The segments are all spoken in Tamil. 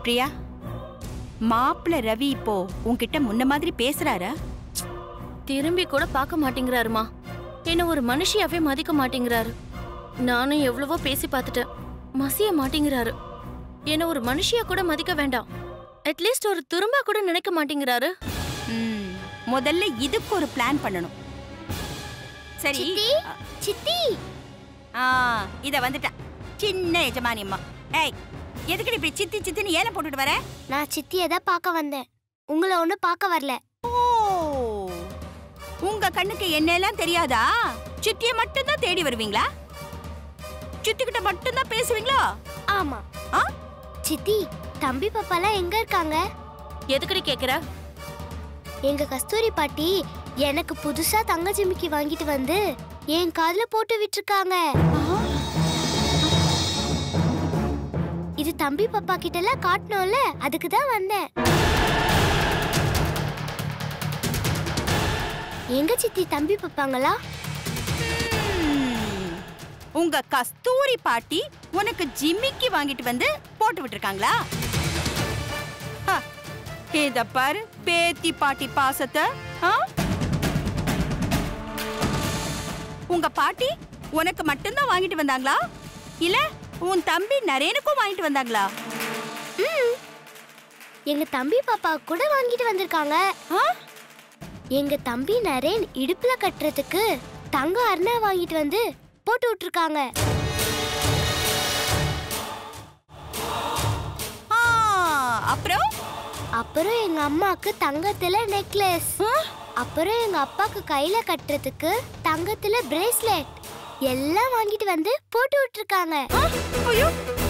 பிரியா மாப்பிள்ள ரவி இப்போ உன்கிட்ட முன்ன மாதிரி பேசுறாரா திரும்பி கூட பார்க்க மாட்டேங்கிறாருமா என்ன ஒரு மனுஷியாவே மதிக்க மாட்டேங்கிறாரு நானும் எவ்வளவோ பேசி பார்த்துட்டேன் மசிய மாட்டேங்கிறாரு என்ன ஒரு மனுஷியா கூட மதிக்க வேண்டாம் அட்லீஸ்ட் ஒரு துரும்பா கூட நினைக்க மாட்டேங்கிறாரு ம், முதல்ல இதுக்கு ஒரு பிளான் பண்ணணும் சரி சித்தி சித்தி ஆ இத வந்துட்டேன் சின்ன எஜமானி அம்மா ஏய் எதுக்கு இப்படி சித்தி சித்தின்னு ஏன போட்டுட்டு வர நான் சித்தியை தான் பார்க்க வந்தேன் உங்களை ஒண்ணு பார்க்க வரல ஓ உங்க கண்ணுக்கு என்னெல்லாம் தெரியாதா சித்திய மட்டும் தான் தேடி வருவீங்களா சித்திக்கிட்ட மட்டும் தான் பேசுவீங்களா ஆமா ஆ? சித்தி தம்பி பாப்பாலாம் எங்க இருக்காங்க எதுக்கடி கேக்குற எங்க கஸ்தூரி பாட்டி எனக்கு புதுசா தங்க ஜிமிக்கி வாங்கிட்டு வந்து என் காதுல போட்டு விட்டுருக்காங்க இது தம்பி பாப்பா கிட்ட எல்லாம் காட்டணும்ல அதுக்கு தான் வந்தேன் எங்க சித்தி தம்பி பாப்பாங்களா ம், உங்க கஸ்தூரி பாட்டி உனக்கு ஜிமிக்கி வாங்கிட்டு வந்து போட்டு விட்டுருக்காங்களா ஹ, இத பாரு பேத்தி பாட்டி பாசத்தை ஆ? உங்க பாட்டி உனக்கு மட்டும்தான் வாங்கிட்டு வந்தாங்களா இல்ல உன் தம்பி நரேனுக்கும் வாங்கிட்டு வந்தாங்களா எங்க தம்பி பாப்பா கூட வாங்கிட்டு வந்திருக்காங்க ஆ? எங்க தம்பி நரேன் இடுப்புல கட்டுறதுக்கு தங்க அருணா வாங்கிட்டு வந்து போட்டு விட்டுருக்காங்க ஆ, அப்புறம் அப்புறம் எங்க அம்மாக்கு தங்கத்துல நெக்லஸ் ஆ? அப்புறம் எங்க அப்பாக்கு கையில கட்டுறதுக்கு தங்கத்துல பிரேஸ்லெட் எல்லாம் வாங்கிட்டு வந்து போட்டு விட்டுருக்காங்க ஆ, ஐயோ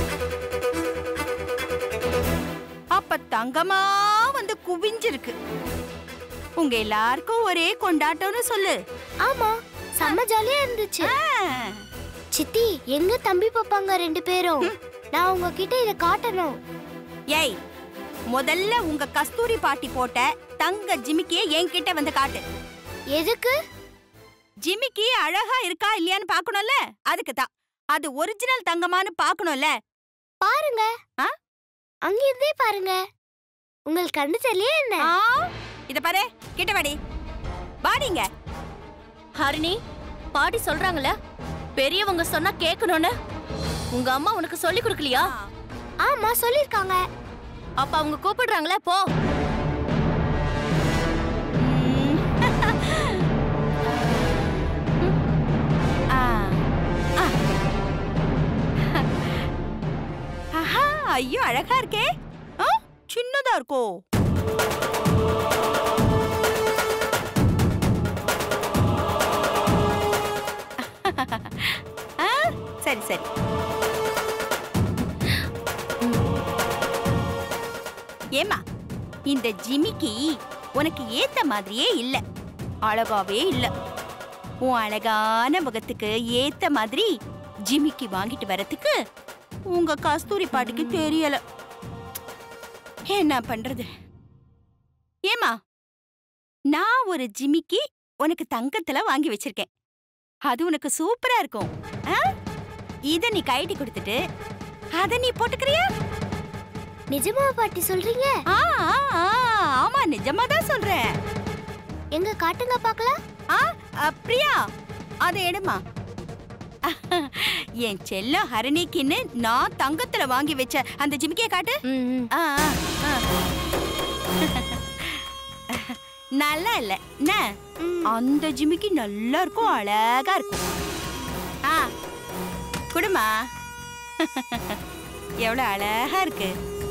அப்ப தங்கமா வந்து குவிஞ்சிருக்கு உங்க எல்லாருக்கும் ஒரே கொண்டாட்டம்னு சொல்லு ஆமா செம்ம ஜாலியா இருந்துச்சு ஆ, சித்தி எங்க தம்பி பாப்பாங்க ரெண்டு பேரும் நான் உங்ககிட்ட இத காட்டணும் ஏய் முதல்ல உங்க கஸ்தூரி பாட்டி போட்ட தங்க ஜிமிக்கிய என்கிட்ட வந்து காட்டு எதுக்கு ஜிமிக்கி அழகா இருக்கா இல்லையான்னு பார்க்கணும்ல அதுக்கு தான் அது ஒரிஜினல் தங்கமான்னு பார்க்கணும்ல பாருங்க ஆ? அங்க இருந்தே பாருங்க உங்களுக்கு கண்ணு தெரியலையா என்ன ஆ, இத பாரு கிட்ட வாடி வாடிங்க ஹரிணி பாட்டி சொல்றாங்கல்ல பெரியவங்க சொன்னா கேட்கணும்னு உங்க அம்மா உனக்கு சொல்லி கொடுக்கலையா ஆமா சொல்லிருக்காங்க அப்ப அவங்க கூப்பிடுறாங்களே போ ஆ, ஆ. ஆஹா, ஐயோ அழகா இருக்கே ஆ, சின்னதா இருக்கோ ஆ, சரி சரி ஏமா இந்த ஜிமிக்கி உனக்கு ஏத்த மாதிரியே இல்ல அழகாவே இல்ல உன் அழகான முகத்துக்கு ஏத்த மாதிரி ஜிமிக்கி வாங்கிட்டு வரதுக்கு உங்க கஸ்தூரி பாட்டிக்கு தெரியல என்ன பண்றது ஏமா நான் ஒரு ஜிமிக்கி உனக்கு தங்கத்துல வாங்கி வச்சிருக்கேன் அது உனக்கு சூப்பரா இருக்கும் ஆ? இத நீ கைட்டி கொடுத்துட்டு அத நீ போட்டுக்கிறியா நிஜமா பாட்டி சொல்றீங்க ஆ, ஆ, ஆ, ஆமா நிஜமா தான் சொல்றேன் எங்க காட்டுங்க பார்க்கலாம் ஆ அ, பிரியா அதை எடுமா என் செல்லம் ஹரணிக்குன்னு நான் தங்கத்துல வாங்கி வச்ச அந்த ஜிமிக்கிய காட்டு ம், ம். ஆ, ஆ, ஆ. நல்லா இல்ல என்ன அந்த ஜிமிக்கி நல்லா இருக்கும் அழகா இருக்கும் ஆ குடுமா எவ்வளவு அழகா இருக்கு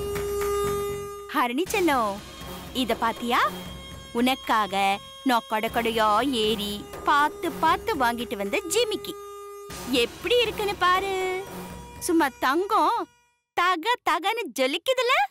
ஹரணி செல்லம் இத பாத்தியா உனக்காக நான் கடை கடையா ஏறி பார்த்து பார்த்து வாங்கிட்டு வந்த ஜிமிக்கி எப்படி இருக்குன்னு பாரு சும்மா தங்கம் தக தகன்னு ஜொலிக்குதுல